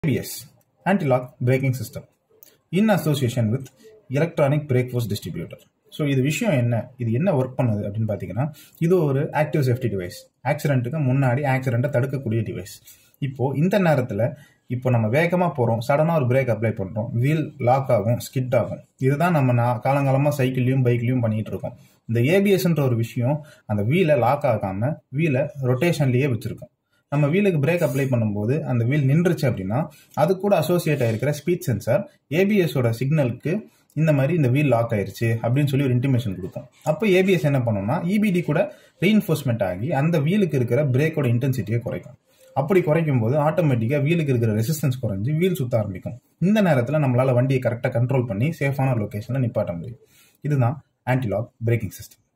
ABS anti-lock braking system in association with electronic brake force distributor so இது விஷயம் என்ன இது என்ன ஒர்க் பண்ணுது அப்படின்னு பார்த்தீங்கன்னா இது ஒரு ஆக்டிவ் சேஃப்டி டிவைஸ் ஆக்சிடென்ட்டுக்கு முன்னாடி ஆக்சிடென்ட்டை தடுக்கக்கூடிய டிவைஸ் இப்போ இந்த நேரத்தில் இப்போ நம்ம வேகமாக போகிறோம் சடனாக ஒரு பிரேக் அப்ளை பண்ணுறோம் வீல் லாக் ஆகும் ஸ்கிட் ஆகும் இதுதான் நம்ம நான் காலங்காலமாக சைக்கிள்லையும் பைக்லையும் பண்ணிட்டு இருக்கோம் இந்த ஏபிஎஸ்ன்ற ஒரு விஷயம் அந்த வீலை லாக் ஆகாமல் வீலை ரொட்டேஷன்லேயே வச்சுருக்கோம் நம்ம வீலுக்கு பிரேக் அப்ளை பண்ணும்போது அந்த வீல் நின்றுச்சு அப்படின்னா அது கூட அசோசியேட் ஆயிருக்கிற ஸ்பீட் சென்சார் ஏபிஎஸோட சிக்னலுக்கு இந்த மாதிரி இந்த வீல் லாக் ஆயிருச்சு அப்படின்னு சொல்லி ஒரு இன்டிமேஷன் கொடுக்கும் அப்போ ஏபிஎஸ் என்ன பண்ணும்னா இபிடி கூட ரீஇன்ஃபோர்ஸ்மெண்ட் ஆகி அந்த வீலுக்கு இருக்கிற பிரேக்கோட இன்டென்சிட்டியை குறைக்கும் அப்படி குறைக்கும் போது ஆட்டோமேட்டிக்காக வீலுக்கு இருக்கிற ரெசிஸ்டன்ஸ் குறைஞ்சு வீல் சுத்த ஆரம்பிக்கும் இந்த நேரத்தில் நம்மளால வண்டியை கரெக்டாக கண்ட்ரோல் பண்ணி சேஃபான லொக்கேஷனில் நிப்பாட்ட முடியும் இதுதான் ஆன்டிலாக் பிரேக்கிங் சிஸ்டம்